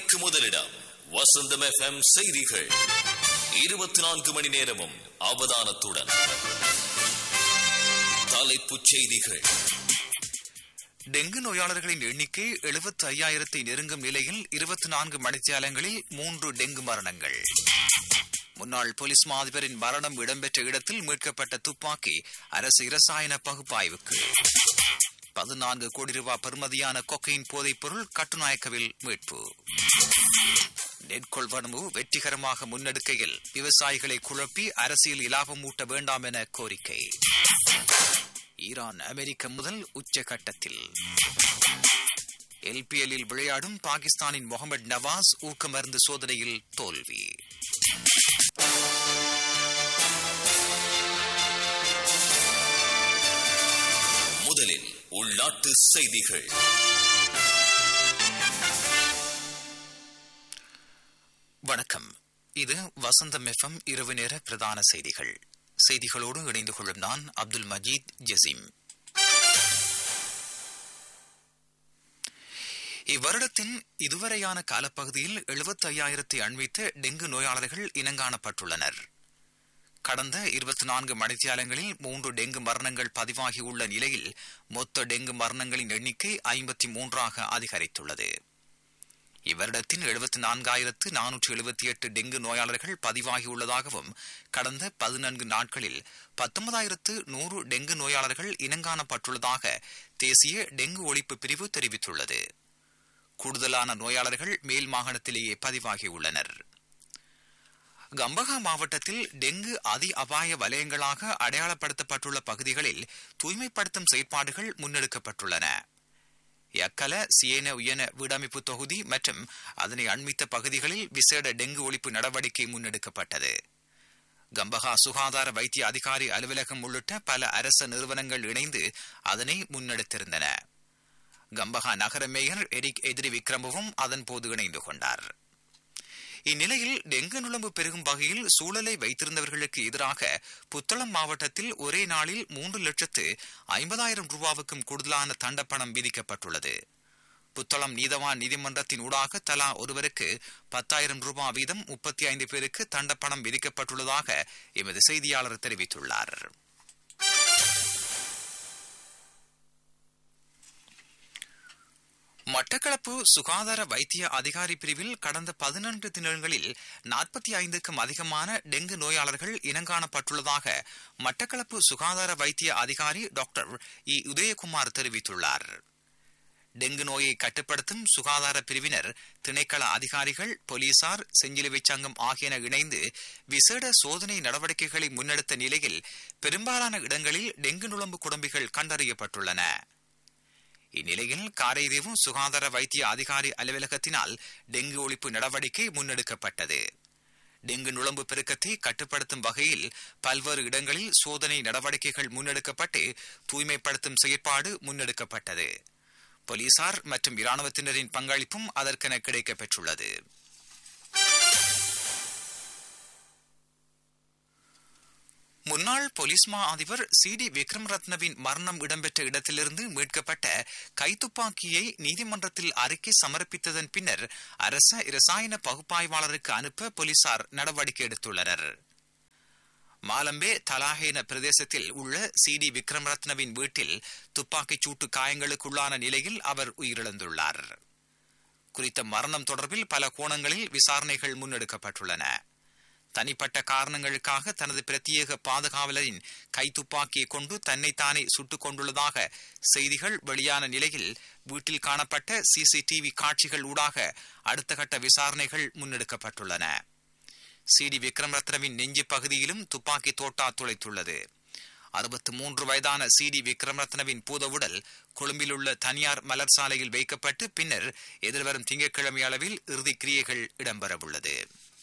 செய்திகளுக்கு முதலிடம் வசந்தம் எஃப்எம் செய்திகள் இருபத்தி நான்கு மணி நேரமும் அவதானத்துடன் தலைப்புச் செய்திகள் டெங்கு நோயாளர்களின் எண்ணிக்கை எழுபத்தி ஐயாயிரத்தை நெருங்கும் நிலையில் இருபத்தி நான்கு மணித்தியாலங்களில் மூன்று டெங்கு மரணங்கள் முன்னாள் போலீஸ் மா அதிபரின் மரணம் இடம்பெற்ற இடத்தில் மீட்கப்பட்ட துப்பாக்கி அரசு இரசாயன பகுப்பாய்வுக்கு பதினான்கு கோடி ரூபாய் பெறுமதியான கொக்கையின் போதைப் பொருள் கட்டுநாயக்கவில் மீட்பு நெற்கொள்வனவு வெற்றிகரமாக முன்னெடுக்கையில் விவசாயிகளை குழப்பி அரசியல் இலாபம் ஊட்ட வேண்டாம் என கோரிக்கை ஈரான் அமெரிக்க முதல் உச்சகட்டத்தில் எல்பிஎல்லில் விளையாடும் பாகிஸ்தானின் முகமது நவாஸ் ஊக்கமருந்து சோதனையில் தோல்வி முதலில் உள்நாட்டு செய்திகள் வணக்கம் இது வசந்தம் எஃப்எம் இரவு நேர பிரதான செய்திகள் செய்திகளோடு இணைந்து கொள்ளும் நான் அப்துல் மஜீத் ஜசீம் இவ்வருடத்தின் இதுவரையான காலப்பகுதியில் எழுபத்தி ஐயாயிரத்தை அண்மித்த டெங்கு நோயாளர்கள் இனங்காணப்பட்டுள்ளனர் கடந்த இருபத்தி நான்கு மணித்தியாலங்களில் மூன்று டெங்கு மரணங்கள் பதிவாகியுள்ள நிலையில் மொத்த டெங்கு மரணங்களின் எண்ணிக்கை ஐம்பத்தி மூன்றாக அதிகரித்துள்ளது இவ்வருடத்தின் எழுபத்தி நான்காயிரத்து நானூற்று எழுபத்தி எட்டு டெங்கு நோயாளர்கள் பதிவாகியுள்ளதாகவும் கடந்த பதினான்கு நாட்களில் பத்தொன்பதாயிரத்து நூறு டெங்கு நோயாளர்கள் இனங்காணப்பட்டுள்ளதாக தேசிய டெங்கு ஒழிப்பு பிரிவு தெரிவித்துள்ளது கூடுதலான நோயாளர்கள் மேல் மாகாணத்திலேயே பதிவாகியுள்ளனர் கம்பகா மாவட்டத்தில் டெங்கு அதி அபாய வலயங்களாக அடையாளப்படுத்தப்பட்டுள்ள பகுதிகளில் தூய்மைப்படுத்தும் செயற்பாடுகள் முன்னெடுக்கப்பட்டுள்ளன யக்கல சியேன உயன வீடமைப்பு தொகுதி மற்றும் அதனை அண்மித்த பகுதிகளில் விசேட டெங்கு ஒழிப்பு நடவடிக்கை முன்னெடுக்கப்பட்டது கம்பகா சுகாதார வைத்திய அதிகாரி அலுவலகம் உள்ளிட்ட பல அரச நிறுவனங்கள் இணைந்து அதனை முன்னெடுத்திருந்தன கம்பகா நகர மேயர் எரிக் எதிரி விக்ரமவும் அதன் போது இணைந்து கொண்டார் இந்நிலையில் டெங்கு நுழம்பு பெருகும் வகையில் சூழலை வைத்திருந்தவர்களுக்கு எதிராக புத்தளம் மாவட்டத்தில் ஒரே நாளில் மூன்று லட்சத்து ஐம்பதாயிரம் ரூபாவுக்கும் கூடுதலான தண்டப்பணம் விதிக்கப்பட்டுள்ளது புத்தளம் நீதவான் நீதிமன்றத்தின் ஊடாக தலா ஒருவருக்கு பத்தாயிரம் ரூபாய் வீதம் முப்பத்தி ஐந்து பேருக்கு தண்டப்பணம் விதிக்கப்பட்டுள்ளதாக எமது செய்தியாளர் தெரிவித்துள்ளார் மட்டக்களப்பு சுகாதார வைத்திய அதிகாரி பிரிவில் கடந்த பதினான்கு தினங்களில் நாற்பத்தி ஐந்துக்கும் அதிகமான டெங்கு நோயாளர்கள் இனங்காணப்பட்டுள்ளதாக மட்டக்களப்பு சுகாதார வைத்திய அதிகாரி டாக்டர் இ உதயகுமார் தெரிவித்துள்ளார் டெங்கு நோயை கட்டுப்படுத்தும் சுகாதார பிரிவினர் திணைக்கள அதிகாரிகள் போலீசார் செஞ்சிலுவை சங்கம் ஆகியன இணைந்து விசேட சோதனை நடவடிக்கைகளை முன்னெடுத்த நிலையில் பெரும்பாலான இடங்களில் டெங்கு நுழம்பு குடம்பிகள் கண்டறியப்பட்டுள்ளன இந்நிலையில் காரைதீவு சுகாதார வைத்திய அதிகாரி அலுவலகத்தினால் டெங்கு ஒழிப்பு நடவடிக்கை முன்னெடுக்கப்பட்டது டெங்கு நுழம்பு பெருக்கத்தை கட்டுப்படுத்தும் வகையில் பல்வேறு இடங்களில் சோதனை நடவடிக்கைகள் முன்னெடுக்கப்பட்டு தூய்மைப்படுத்தும் செயற்பாடு முன்னெடுக்கப்பட்டது போலீசார் மற்றும் இராணுவத்தினரின் பங்களிப்பும் அதற்கென கிடைக்கப்பெற்றுள்ளது முன்னாள் போலீஸ் மா அதிபர் சி டி விக்ரம் ரத்னவின் மரணம் இடம்பெற்ற இடத்திலிருந்து மீட்கப்பட்ட கைத்துப்பாக்கியை நீதிமன்றத்தில் அறிக்கை சமர்ப்பித்ததன் பின்னர் அரச இரசாயன பகுப்பாய்வாளருக்கு அனுப்ப போலீசார் நடவடிக்கை எடுத்துள்ளனர் மாலம்பே தலாஹேன பிரதேசத்தில் உள்ள சி டி விக்ரம் ரத்னவின் வீட்டில் துப்பாக்கிச் சூட்டு காயங்களுக்குள்ளான நிலையில் அவர் உயிரிழந்துள்ளார் குறித்த மரணம் தொடர்பில் பல கோணங்களில் விசாரணைகள் முன்னெடுக்கப்பட்டுள்ளன தனிப்பட்ட காரணங்களுக்காக தனது பிரத்யேக பாதுகாவலரின் கைத்துப்பாக்கியை கொண்டு தன்னைத்தானே சுட்டுக் கொண்டுள்ளதாக செய்திகள் வெளியான நிலையில் வீட்டில் காணப்பட்ட சிசிடிவி காட்சிகள் ஊடாக அடுத்த கட்ட விசாரணைகள் முன்னெடுக்கப்பட்டுள்ளன சி டி விக்ரம் ரத்னவின் நெஞ்சு பகுதியிலும் துப்பாக்கி தோட்டா துளைத்துள்ளது அறுபத்து மூன்று வயதான சி டி விக்ரமரத்னவின் பூதவுடல் கொழும்பில் உள்ள தனியார் மலர் சாலையில் வைக்கப்பட்டு பின்னர் எதிர்வரும் திங்கட்கிழமை அளவில் இறுதி கிரியைகள் இடம்பெறவுள்ளது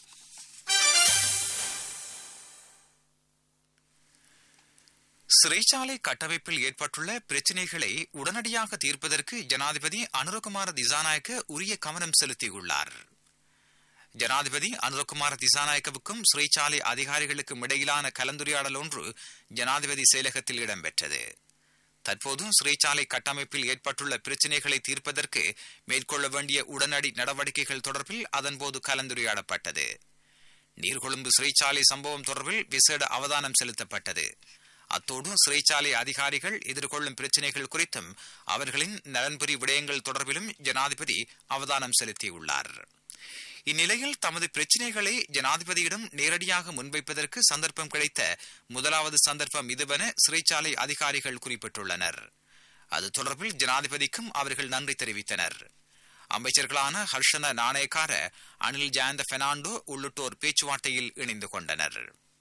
சிறைச்சாலை கட்டமைப்பில் ஏற்பட்டுள்ள பிரச்சினைகளை உடனடியாக தீர்ப்பதற்கு ஜனாதிபதி அனுரகுமார திசாநாயக்க உரிய கவனம் செலுத்தியுள்ளார் ஜனாதிபதி அனுரகுமார திசாநாயக்கவுக்கும் சிறைச்சாலை அதிகாரிகளுக்கும் இடையிலான கலந்துரையாடல் ஒன்று ஜனாதிபதி செயலகத்தில் இடம்பெற்றது தற்போது சிறைச்சாலை கட்டமைப்பில் ஏற்பட்டுள்ள பிரச்சினைகளை தீர்ப்பதற்கு மேற்கொள்ள வேண்டிய உடனடி நடவடிக்கைகள் தொடர்பில் அதன்போது கலந்துரையாடப்பட்டது நீர்கொழும்பு சிறைச்சாலை சம்பவம் தொடர்பில் விசேட அவதானம் செலுத்தப்பட்டது அத்தோடு சிறைச்சாலை அதிகாரிகள் எதிர்கொள்ளும் பிரச்சினைகள் குறித்தும் அவர்களின் நலன்புரி விடயங்கள் தொடர்பிலும் ஜனாதிபதி அவதானம் செலுத்தியுள்ளார் இந்நிலையில் தமது பிரச்சினைகளை ஜனாதிபதியிடம் நேரடியாக முன்வைப்பதற்கு சந்தர்ப்பம் கிடைத்த முதலாவது சந்தர்ப்பம் இதுவென சிறைச்சாலை அதிகாரிகள் குறிப்பிட்டுள்ளனர் அது தொடர்பில் ஜனாதிபதிக்கும் அவர்கள் நன்றி தெரிவித்தனர் அமைச்சர்களான ஹர்ஷன நாணயக்கார அனில் ஜயந்த பெர்னாண்டோ உள்ளிட்டோர் பேச்சுவார்த்தையில் இணைந்து கொண்டனர்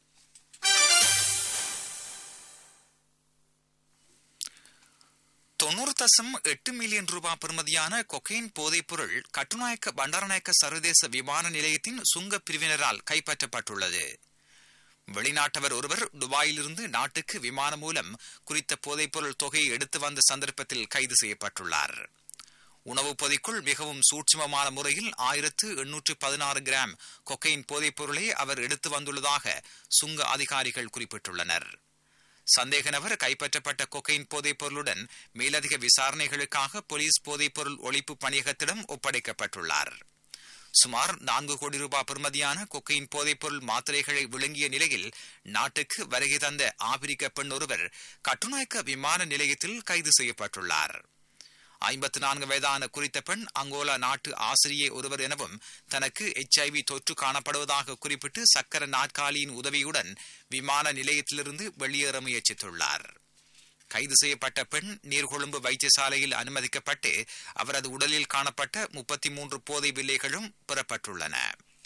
தொன்னூறு தசம் எட்டு மில்லியன் ரூபாய் பெறுமதியான கொக்கைன் போதைப்பொருள் கட்டுநாயக்க பண்டாரநாயக்க சர்வதேச விமான நிலையத்தின் சுங்க பிரிவினரால் கைப்பற்றப்பட்டுள்ளது வெளிநாட்டவர் ஒருவர் துபாயிலிருந்து நாட்டுக்கு விமானம் மூலம் குறித்த போதைப்பொருள் தொகையை எடுத்து வந்த சந்தர்ப்பத்தில் கைது செய்யப்பட்டுள்ளார் உணவுப் பொதிக்குள் மிகவும் சூட்சுமமான முறையில் ஆயிரத்து எண்ணூற்று பதினாறு கிராம் கொக்கையின் போதைப்பொருளை அவர் எடுத்து வந்துள்ளதாக சுங்க அதிகாரிகள் குறிப்பிட்டுள்ளனர் சந்தேக நபர் கைப்பற்றப்பட்ட கொக்கையின் போதைப் பொருளுடன் மேலதிக விசாரணைகளுக்காக போலீஸ் போதைப்பொருள் ஒழிப்பு பணியகத்திடம் ஒப்படைக்கப்பட்டுள்ளார் சுமார் நான்கு கோடி ரூபாய் பெறுமதியான கொக்கையின் போதைப்பொருள் மாத்திரைகளை விழுங்கிய நிலையில் நாட்டுக்கு வருகை தந்த ஆபிரிக்க பெண் ஒருவர் கட்டுநாயக்க விமான நிலையத்தில் கைது செய்யப்பட்டுள்ளார் ஐம்பத்தி நான்கு வயதான குறித்த பெண் அங்கோலா நாட்டு ஆசிரியை ஒருவர் எனவும் தனக்கு எச்ஐவி தொற்று காணப்படுவதாக குறிப்பிட்டு சக்கர நாற்காலியின் உதவியுடன் விமான நிலையத்திலிருந்து வெளியேற முயற்சித்துள்ளார் கைது செய்யப்பட்ட பெண் நீர்கொழும்பு வைத்தியசாலையில் அனுமதிக்கப்பட்டு அவரது உடலில் காணப்பட்ட முப்பத்தி மூன்று போதை வில்லைகளும் பெறப்பட்டுள்ளன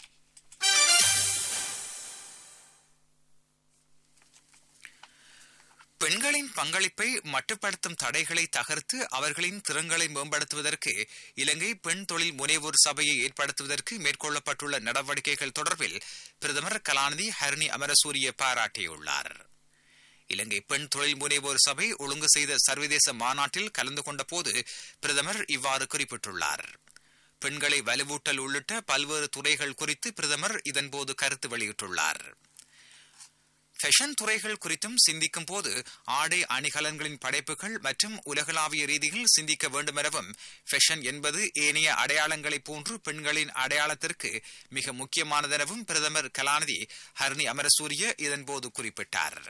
பெண்களின் பங்களிப்பை மட்டுப்படுத்தும் தடைகளை தகர்த்து அவர்களின் திறன்களை மேம்படுத்துவதற்கு இலங்கை பெண் தொழில் முனைவோர் சபையை ஏற்படுத்துவதற்கு மேற்கொள்ளப்பட்டுள்ள நடவடிக்கைகள் தொடர்பில் பிரதமர் கலாநிதி ஹரணி அமரசூரிய பாராட்டியுள்ளார் இலங்கை பெண் தொழில் முனைவோர் சபை ஒழுங்கு செய்த சர்வதேச மாநாட்டில் கலந்து கொண்ட போது பிரதமர் இவ்வாறு குறிப்பிட்டுள்ளார் பெண்களை வலுவூட்டல் உள்ளிட்ட பல்வேறு துறைகள் குறித்து பிரதமர் இதன்போது கருத்து வெளியிட்டுள்ளார் ஃபேஷன் துறைகள் குறித்தும் சிந்திக்கும் போது ஆடை அணிகலன்களின் படைப்புகள் மற்றும் உலகளாவிய ரீதியில் சிந்திக்க வேண்டுமெனவும் ஃபேஷன் என்பது ஏனைய அடையாளங்களைப் போன்று பெண்களின் அடையாளத்திற்கு மிக முக்கியமானதெனவும் பிரதமர் கலாநிதி ஹர்னி அமரசூரிய இதன்போது குறிப்பிட்டார்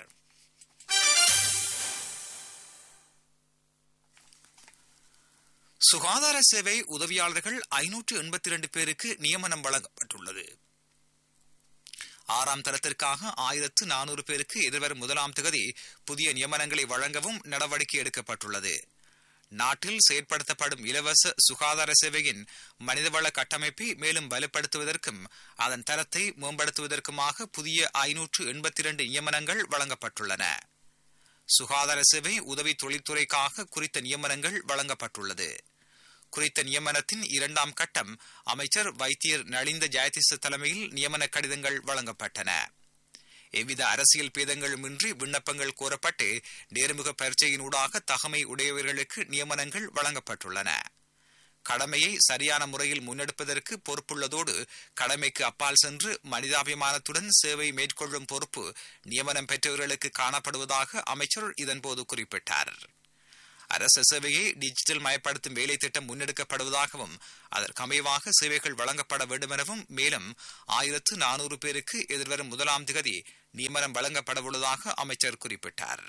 சுகாதார சேவை உதவியாளர்கள் ஐநூற்று எண்பத்தி இரண்டு பேருக்கு நியமனம் வழங்கப்பட்டுள்ளது ஆறாம் தரத்திற்காக ஆயிரத்து நானூறு பேருக்கு எதிர்வரும் முதலாம் தேதி புதிய நியமனங்களை வழங்கவும் நடவடிக்கை எடுக்கப்பட்டுள்ளது நாட்டில் செயற்படுத்தப்படும் இலவச சுகாதார சேவையின் மனிதவள கட்டமைப்பை மேலும் வலுப்படுத்துவதற்கும் அதன் தரத்தை மேம்படுத்துவதற்குமாக புதிய ஐநூற்று எண்பத்தி இரண்டு நியமனங்கள் வழங்கப்பட்டுள்ளன சுகாதார சேவை உதவி தொழில்துறைக்காக குறித்த நியமனங்கள் வழங்கப்பட்டுள்ளது குறித்த நியமனத்தின் இரண்டாம் கட்டம் அமைச்சர் வைத்தியர் நலிந்த ஜெயதிச தலைமையில் நியமன கடிதங்கள் வழங்கப்பட்டன எவ்வித அரசியல் பேதங்களுமின்றி விண்ணப்பங்கள் கோரப்பட்டு நேர்முக பரீட்சையினூடாக தகமை உடையவர்களுக்கு நியமனங்கள் வழங்கப்பட்டுள்ளன கடமையை சரியான முறையில் முன்னெடுப்பதற்கு பொறுப்புள்ளதோடு கடமைக்கு அப்பால் சென்று மனிதாபிமானத்துடன் சேவை மேற்கொள்ளும் பொறுப்பு நியமனம் பெற்றவர்களுக்கு காணப்படுவதாக அமைச்சர் இதன்போது குறிப்பிட்டார் அரசு சேவையை டிஜிட்டல் மயப்படுத்தும் வேலை திட்டம் முன்னெடுக்கப்படுவதாகவும் அதற்கு அமைவாக சேவைகள் வழங்கப்பட வேண்டுமெனவும் மேலும் ஆயிரத்து நானூறு பேருக்கு எதிர்வரும் முதலாம் திகதி நியமனம் வழங்கப்படவுள்ளதாக அமைச்சர் குறிப்பிட்டார்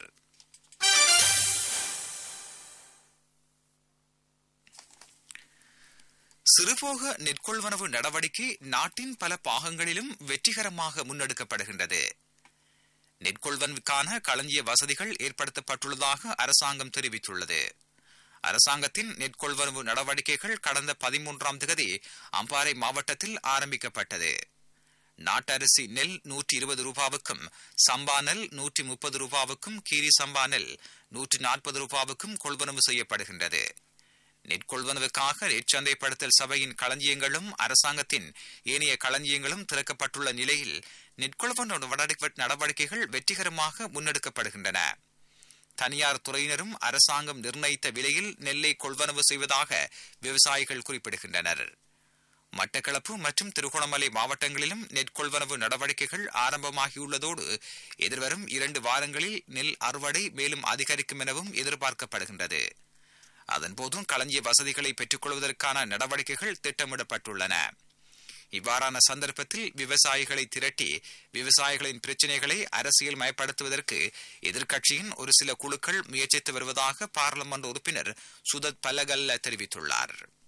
சிறுபோக நெற்கொள்வனவு நடவடிக்கை நாட்டின் பல பாகங்களிலும் வெற்றிகரமாக முன்னெடுக்கப்படுகின்றது நெற்கொள்வனுக்கான களஞ்சிய வசதிகள் ஏற்படுத்தப்பட்டுள்ளதாக அரசாங்கம் தெரிவித்துள்ளது அரசாங்கத்தின் நெற்கொள்வனவு நடவடிக்கைகள் கடந்த பதிமூன்றாம் தேதி அம்பாறை மாவட்டத்தில் ஆரம்பிக்கப்பட்டது நாட்டரிசி நெல் நூற்றி இருபது ரூபாவுக்கும் சம்பா நெல் நூற்றி முப்பது ரூபாவுக்கும் கீரி சம்பா நெல் நூற்றி நாற்பது ரூபாவுக்கும் கொள்வனவு செய்யப்படுகின்றது நெற்கொள்வனவுக்காக நெற்சந்தைப்படுத்தல் சபையின் களஞ்சியங்களும் அரசாங்கத்தின் ஏனைய களஞ்சியங்களும் திறக்கப்பட்டுள்ள நிலையில் நெற்கொள்வன நடவடிக்கைகள் வெற்றிகரமாக முன்னெடுக்கப்படுகின்றன தனியார் துறையினரும் அரசாங்கம் நிர்ணயித்த விலையில் நெல்லை கொள்வனவு செய்வதாக விவசாயிகள் குறிப்பிடுகின்றனர் மட்டக்களப்பு மற்றும் திருகோணமலை மாவட்டங்களிலும் நெற்கொள்வனவு நடவடிக்கைகள் ஆரம்பமாகியுள்ளதோடு எதிர்வரும் இரண்டு வாரங்களில் நெல் அறுவடை மேலும் அதிகரிக்கும் எனவும் எதிர்பார்க்கப்படுகின்றது அதன்போதும் களஞ்சிய வசதிகளை பெற்றுக்கொள்வதற்கான நடவடிக்கைகள் திட்டமிடப்பட்டுள்ளன இவ்வாறான சந்தர்ப்பத்தில் விவசாயிகளை திரட்டி விவசாயிகளின் பிரச்சினைகளை அரசியல் மயப்படுத்துவதற்கு எதிர்க்கட்சியின் ஒரு சில குழுக்கள் முயற்சித்து வருவதாக பாராளுமன்ற உறுப்பினர் சுதத் பல்லகல்ல தெரிவித்துள்ளார்